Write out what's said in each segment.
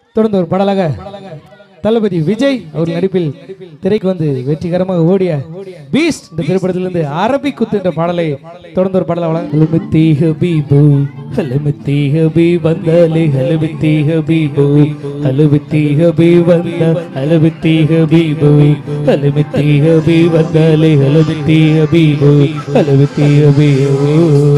தொடர்ந்து ஒரு பாடலாக தளபதி விஜய் அவர் நடிப்பில் திரைக்கு வந்து வெற்றிகரமாக ஓடிய பீஸ்ட் இந்த திரைப்படத்திலிருந்து அரபி குத்து என்ற பாடலை தொடர்ந்து ஒரு பாடலை வழங்க ஹலுமித்தி ஹபீபு ஹலுமித்தி ஹபீ வந்தாலே ஹலுமித்தி ஹபீபு ஹலுமித்தி ஹபீ வந்த ஹலுமித்தி ஹபீபு ஹலுமித்தி ஹபீ வந்தாலே ஹலுமித்தி ஹபீபு ஹலுமித்தி ஹபீபு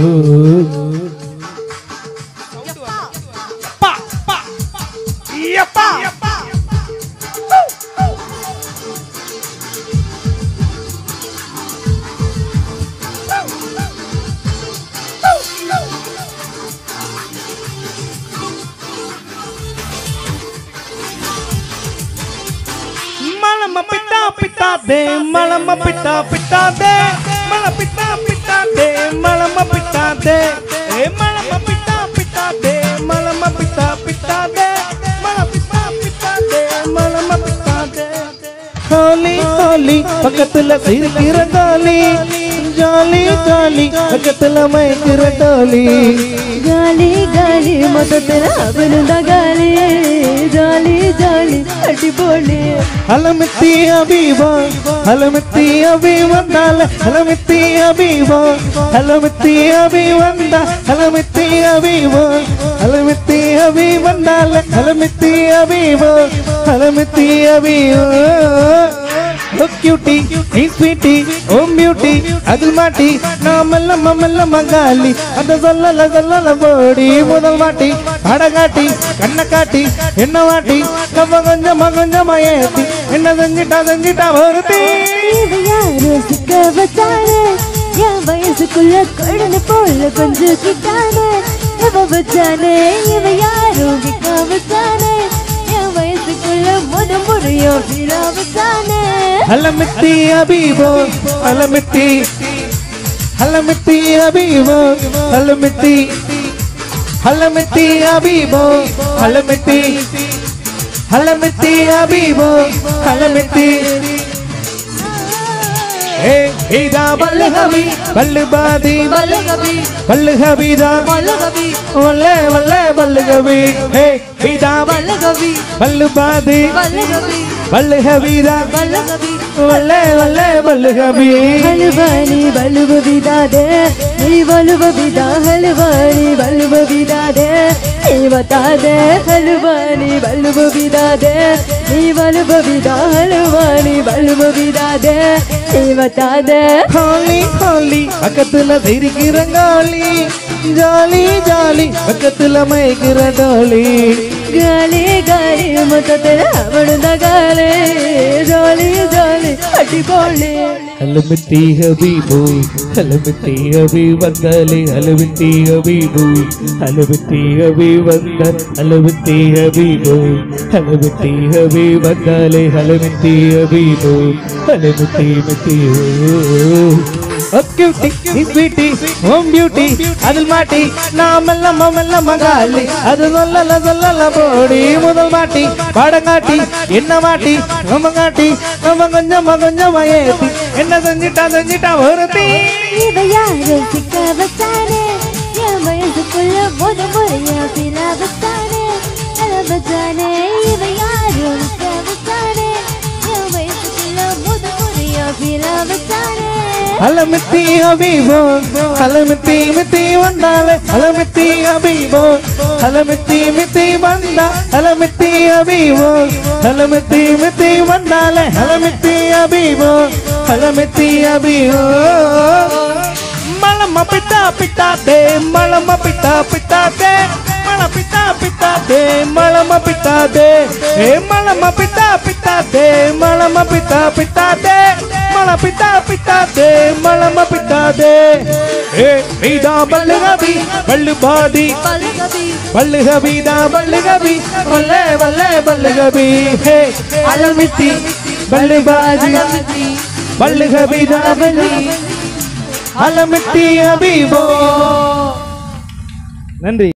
மலம பிட்டா பிட்டா தே மலம பிட்டா பிட்டா தே மல பிட்டா பிட்டா தே மலம பிட்டா தே ஏ மலம பிட்டா பிட்டா தே மலம பிட்டா பிட்டா தே மல பிட்டா பிட்டா தே மலம பிட்டா தே ஹோலி ஹோலி பக்கத்துல சிரிக்கிற காலி ஜாலி ஜாலி பக்கத்துல மயக்கிற டாலி ಗಾಳಿ ಗಾಳಿ ಮೊದಲ ಅವನುಂದ ಗಾಳಿ ಜಾಲಿ ಜಾಲಿ ಅಡಿಬೋಳಿ ಹಲಮಿತ್ತಿ ಅಬೀಬಾ ಹಲಮಿತ್ತಿ ಅಬಿ ಬಂದಾಲ ಹಲಮಿತ್ತಿ ಅಬೀಬಾ ಹಲಮಿತ್ತಿ ಅಬಿ ಬಂದ ಹಲಮಿತ್ತಿ ಅಬೀಬಾ ಹಲಮಿತ್ತಿ ಅಬಿ ಬಂದಾಲ ಹಲಮಿತ್ತಿ ಅಬೀಬಾ ಹಲಮಿತ್ತಿ ಅಬೀಬಾ ஓ கியூட்டி நீ ஸ்வீட்டி ஓ பியூட்டி அதில் மாட்டி நான் மெல்ல மெல்ல மங்காலி அந்த சொல்லல சொல்லல போடி முதல் மாட்டி அடகாட்டி கண்ணை காட்டி என்ன மாட்டி கம்ம கொஞ்சமா கொஞ்சமா ஏத்தி என்ன செஞ்சிட்டா செஞ்சிட்டா ஒருத்தி இவ யாரு சிக்க வச்சானே என் வயசுக்குள்ள கொழுந்து போல கொஞ்சம் கிட்டானே இவ வச்சானே இவ யாரும் விக்க வச்சானே என் வயசுக்குள்ள முத முறையும் விழா வச்சானே ஹலமித்தி அபீபோ ஹலமித்தி ஹலமித்தி அபீபோ ஹலமித்தி ஹலமித்தி அபீபோ ஹலமித்தி ஹலமித்தி அபீபோ ஹலமித்தி ஏ இதா பல்லுகவி பல்லுபாதி பல்லகவி பல்லுகவிதா பல்லகவி வல்லே வல்லே பல்லுகவி ஏ இதா பல்லகவி பல்லுபாதி பல்லகவி பல்லுகவிதா பல்லகவி வல்லே வல்லே பல்லுகவி ಹಲವಾಣಿ ಬಲುವ ಬಿದಾದೆ ನೀ ಬಲುವ ಬಿದ ಹಲವಾಣಿ ಬಲುವ ಬಿದಾದೆ ನೀವತಾದೆ ಹಲವಾಣಿ ಬಲುವ ಬಿದಾದೆ ನೀ ಬಲುವ ಬಿದ ಹಲವಾಣಿ ಬಲುವ ಬಿದಾದೆ ನೀವತಾದೆ ஹோலி ஹோலி பக்கத்துல சிரிக்கிறங்காலி ஜாலி ஜாலி பக்கத்துல மயக்கிற டோலி ಗಾಳಿ ಗಾಳಿ ಮತ್ತದ ಅವಳದ ಗಾಳಿ ಜಾಲಿ ಜಾಲಿ ಅಡ್ಡಿಕೊಳ್ಳಿ ಹಲಮಿತ್ತಿ ಹಬೀಬು ಹಲಮಿತ್ತಿ ಹಬಿ ಬಂದಲೆ ಹಲಮಿತ್ತಿ ಹಬೀಬು ಹಲಮಿತ್ತಿ ಹಬಿ ಬಂದ ಹಲಮಿತ್ತಿ ಹಬೀಬು ಹಲಮಿತ್ತಿ ಹಬಿ ಬಂದಲೆ ಹಲಮಿತ್ತಿ ಹಬೀಬು ಹಲಮಿತ್ತಿ ಮಿತ್ತಿ ஓ கியூட்டி நீ ஸ்வீட்டி ஓம் பியூட்டி அதில் மாட்டி நான் மெல்ல மெல்ல மகாலி அது சொல்லல சொல்லல போடி முதல் மாட்டி பாடங்காட்டி என்ன மாட்டி நம்ம காட்டி நம்ம கொஞ்சமா கொஞ்சமா ஏத்தி என்ன செஞ்சிட்டா செஞ்சிட்டா ஒருத்தி இவ யாரு சிக்க வச்சானே என் வயசுக்குள்ள முத முறைய பில வச்சானே அல வச்சானே இவ யாரு சிக்க வச்சானே என் வயசுக்குள்ள முத முறைய பில வச்சானே அலமித்தி அபீபோ அலமித்தி மித்தி வந்தாலே அலமித்தி அபீபோ அலமித்தி மித்தி வந்தா அலமித்தி அபீபோ அலமித்தி மித்தி வந்தாலே அலமித்தி அபீபோ அலமித்தி அபீபோ மலம பிட்டா பிட்டா தே மலம பிட்டா பிட்டா தே மல பிட்டா பிட்டா தே மலம பிட்டா தே ஏ மலம பிட்டா பிட்டா தே மலம பிட்டா பிட்டா தே மல பிட்டா பிட்டா தே மலம பிட்டா தே ஏ வீதா பல்லுகவி பல்லு பாதி பல்கவி பல்லுகவிதா பல்லுகவி வல்லே வல்லே பல்லுகவி ஹே அலமித்தி பல்லு பாதி பல்லுகவிதா பல்லு அலமித்தி அபிபோ நன்றி